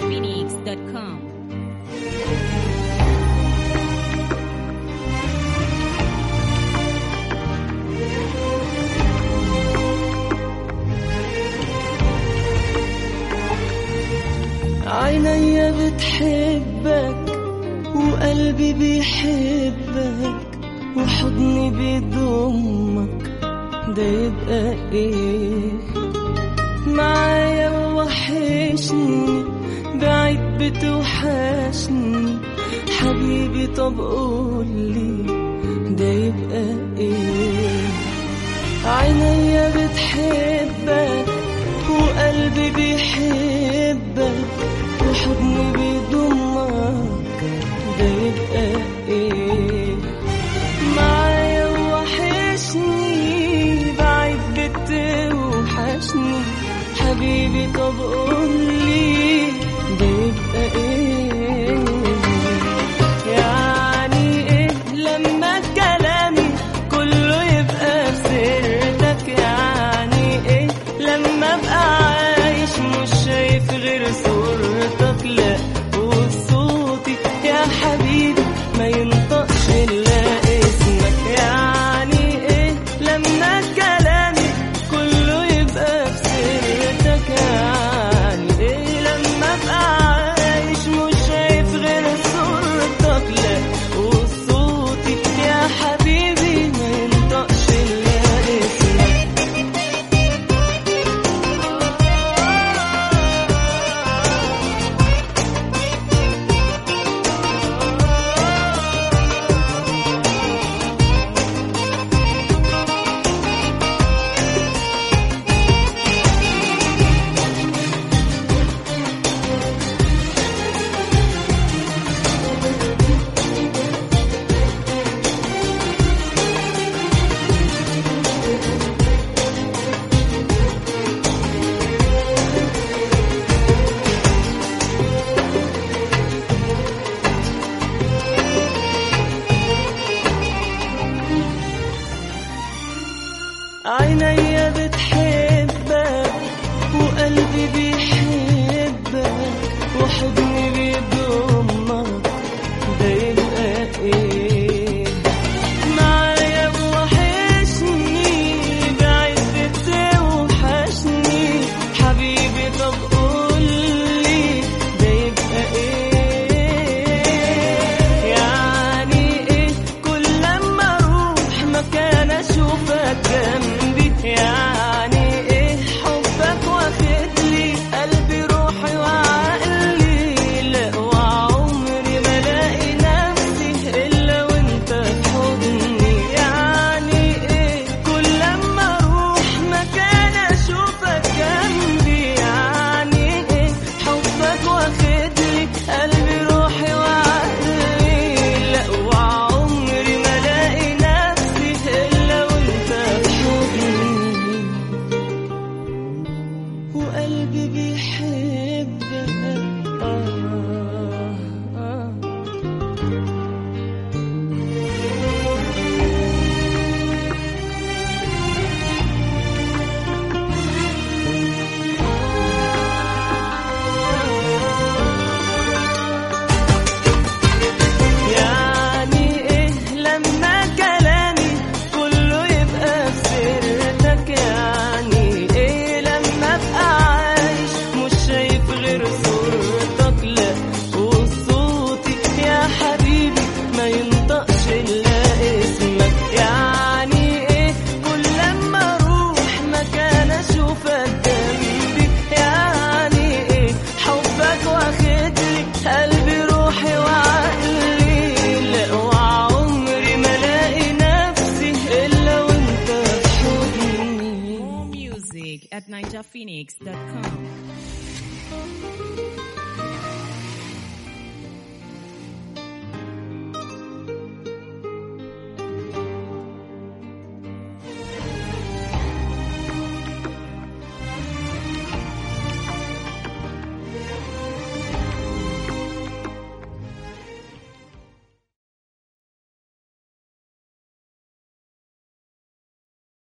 NinjaPhoenix.com. عينيا بتحبك وقلبي بيحبك وحضني بيضمك ده يبقى ايه معايا وحشني بعيد بتوحشني حبيبي طب قولي ده يبقى ايه عينيا بتحبك وقلبي بيحبك وحضني بيضمك ده يبقى ايه معايا وحشني بعيد بتوحشني حبيبي طب قولي ده يبقى ايه يعني ايه لما كلامي كله يبقى في سيرتك يعني ايه لما ابقى عايش مش شايف غير صورتك لا وصوتي يا حبيبي ما ينطقش الا اسمك يعني ايه لما كلامي كله يبقى في سيرتك يعني ايه لما ابقى عايش مش شايف غير صورتك لا وصوتي يا حبيبي ما ينطقش الا اسمك عينيا بتحبك وقلبي بيحبك وحضني بيضمك ده يبقى ايه معايا وحشني بعيد بتوحشني حبيبي طب قولي ده يبقى ايه يعني ايه كل لما اروح مكان اشوفك جنبي يعني ايه حبك واخد لي قلبي روحي وعقلي لا وعمري ما الاقي نفسي الا وانت في حضني يعني ايه كل لما اروح مكان اشوفك جنبي يعني ايه حبك واخد لي قلبي روحي وعقلي لا وعمري ما الاقي نفسي الا وانت في حضني وقلبي بيحبك آه آه يعني ايه لما كلامي كله يبقى في سيرتك يعني ايه لما ابقى عايش مش شايف غير صورتك لا وصوتي يا حبيبي ما ينطقش الا اسمك يعني ايه كل لما اروح مكان اشوفك جنبي يعني ايه حبك واخد لي قلبي روحي وعقلي لا وعمري ما الاقي نفسي الا وانت في حضني More music at NinjaPhoenix.com.